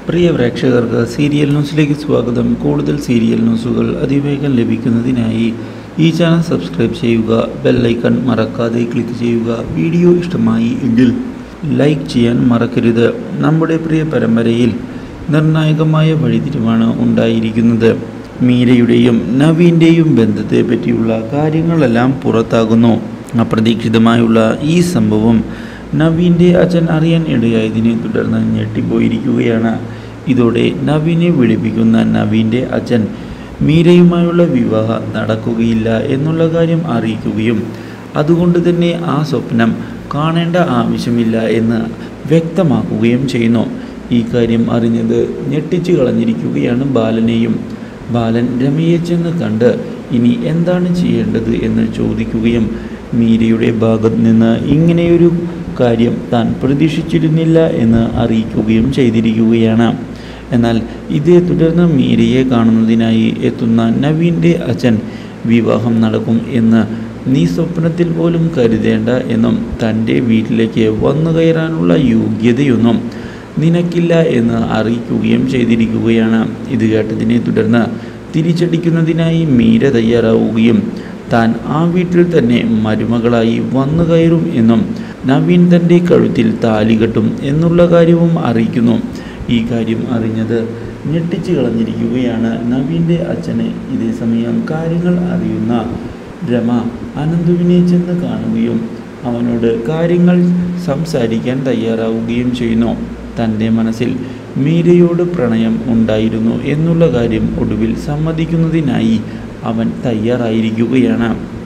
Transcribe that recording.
പ്രിയ പ്രേക്ഷകർക്ക് സീരിയൽ ന്യൂസിലേക്ക് സ്വാഗതം കൂടുതൽ സീരിയൽ ന്യൂസുകൾ അതിവേഗം ലഭിക്കുന്നതിനായി ഈ ചാനൽ സബ്സ്ക്രൈബ് ചെയ്യുക ബെല്ലൈക്കൺ മറക്കാതെ ക്ലിക്ക് ചെയ്യുക വീഡിയോ ഇഷ്ടമായി എങ്കിൽ ലൈക്ക് ചെയ്യാൻ മറക്കരുത് നമ്മുടെ പ്രിയ പരമ്പരയിൽ നിർണായകമായ വഴിത്തിരിവാണ് ഉണ്ടായിരിക്കുന്നത് മീരയുടെയും നവീൻ്റെയും ബന്ധത്തെ പറ്റിയുള്ള കാര്യങ്ങളെല്ലാം പുറത്താകുന്നു അപ്രതീക്ഷിതമായുള്ള ഈ സംഭവം നവീൻ്റെ അച്ഛൻ അറിയാൻ ഇടയായതിനെ തുടർന്ന് ഞെട്ടിപ്പോയിരിക്കുകയാണ് ഇതോടെ നവീനെ വിളിപ്പിക്കുന്ന നവീൻ്റെ അച്ഛൻ മീരയുമായുള്ള വിവാഹം നടക്കുകയില്ല എന്നുള്ള കാര്യം അറിയിക്കുകയും അതുകൊണ്ട് തന്നെ ആ സ്വപ്നം കാണേണ്ട ആവശ്യമില്ല എന്ന് വ്യക്തമാക്കുകയും ചെയ്യുന്നു ഈ കാര്യം അറിഞ്ഞത് ഞെട്ടിച്ചു കളഞ്ഞിരിക്കുകയാണ് ബാലനെയും ബാലൻ രമയെ ചെന്ന് കണ്ട് ഇനി എന്താണ് ചെയ്യേണ്ടത് എന്ന് ചോദിക്കുകയും മീരയുടെ ഭാഗത്ത് നിന്ന് ഇങ്ങനെയൊരു കാര്യം താൻ പ്രതീക്ഷിച്ചിരുന്നില്ല എന്ന് അറിയിക്കുകയും ചെയ്തിരിക്കുകയാണ് എന്നാൽ ഇതേ തുടർന്ന് മീരയെ കാണുന്നതിനായി എത്തുന്ന നവീൻ്റെ അച്ഛൻ വിവാഹം നടക്കും എന്ന് നീ സ്വപ്നത്തിൽ പോലും കരുതേണ്ട എന്നും തൻ്റെ വീട്ടിലേക്ക് വന്നു കയറാനുള്ള യോഗ്യതയൊന്നും നിനക്കില്ല എന്ന് അറിയിക്കുകയും ചെയ്തിരിക്കുകയാണ് ഇത് കേട്ടതിനെ തുടർന്ന് തിരിച്ചടിക്കുന്നതിനായി മീര തയ്യാറാവുകയും താൻ ആ വീട്ടിൽ തന്നെ മരുമകളായി വന്നു കയറും എന്നും നവീൻ തൻ്റെ കഴുത്തിൽ താലി കെട്ടും എന്നുള്ള കാര്യവും അറിയിക്കുന്നു ഈ കാര്യം അറിഞ്ഞത് ഞെട്ടിച്ചു കളഞ്ഞിരിക്കുകയാണ് നവീൻ്റെ അച്ഛന് ഇതേ സമയം കാര്യങ്ങൾ അറിയുന്ന രമ അനന്തുവിനെ ചെന്ന് കാണുകയും അവനോട് കാര്യങ്ങൾ സംസാരിക്കാൻ തയ്യാറാവുകയും ചെയ്യുന്നു തൻ്റെ മനസ്സിൽ മീരയോട് പ്രണയം ഉണ്ടായിരുന്നു എന്നുള്ള കാര്യം ഒടുവിൽ സമ്മതിക്കുന്നതിനായി അവൻ തയ്യാറായിരിക്കുകയാണ്